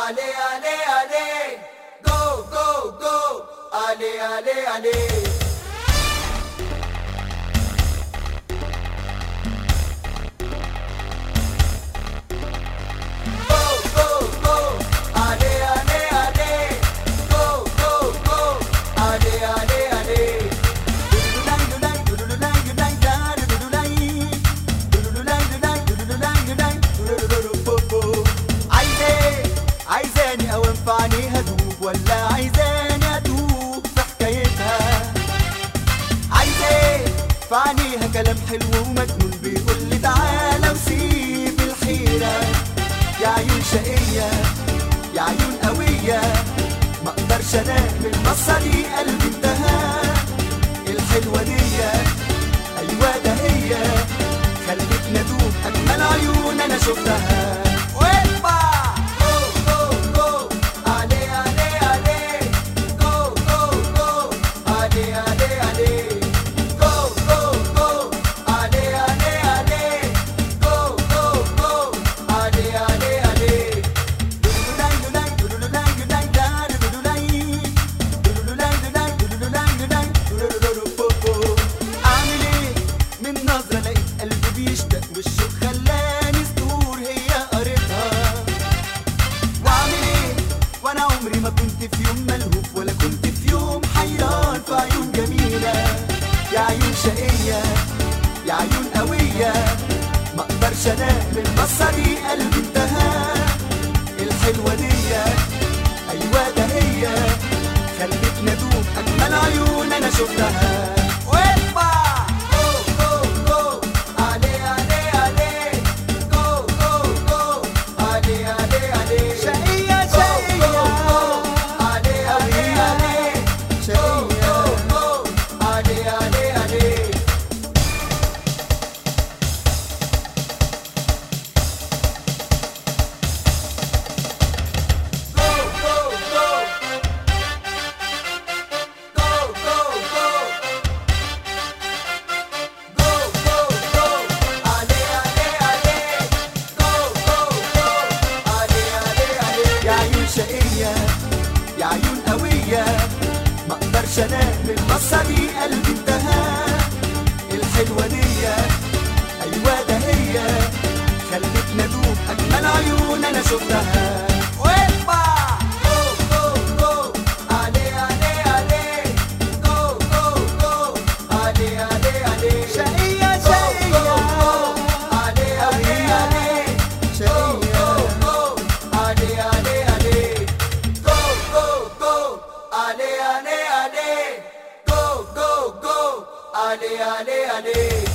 allez, allez, allez, go, go, go, allez, allez, allez. فاني هدوب ولا عايزاني ادوب في حكايتها عايزة فانيها كلام حلو ومجنون بيقول لي تعالى وسيب الحيرة يا عيون شقية يا عيون قوية ما اقدرش انام البصة دي قلبي انتهى الحلوة دي ايوه ده هي خلتني ادوب اجمل عيون انا شفتها كنت في يوم ملهوف ولا كنت في يوم حيران في عيون جميلة يا عيون شقية يا عيون قوية ما اقدرش انام البصة دي قلبي انتهى الحلوة دي ايوه ده هي خلتني ادوب اجمل عيون انا شفتها يا عيون قوية ما اقدرش انام البصة دي قلبي انتهى الحلوة دي ايوه ده هي خلتني ادوب اجمل عيون انا شفتها allez, allez, allez.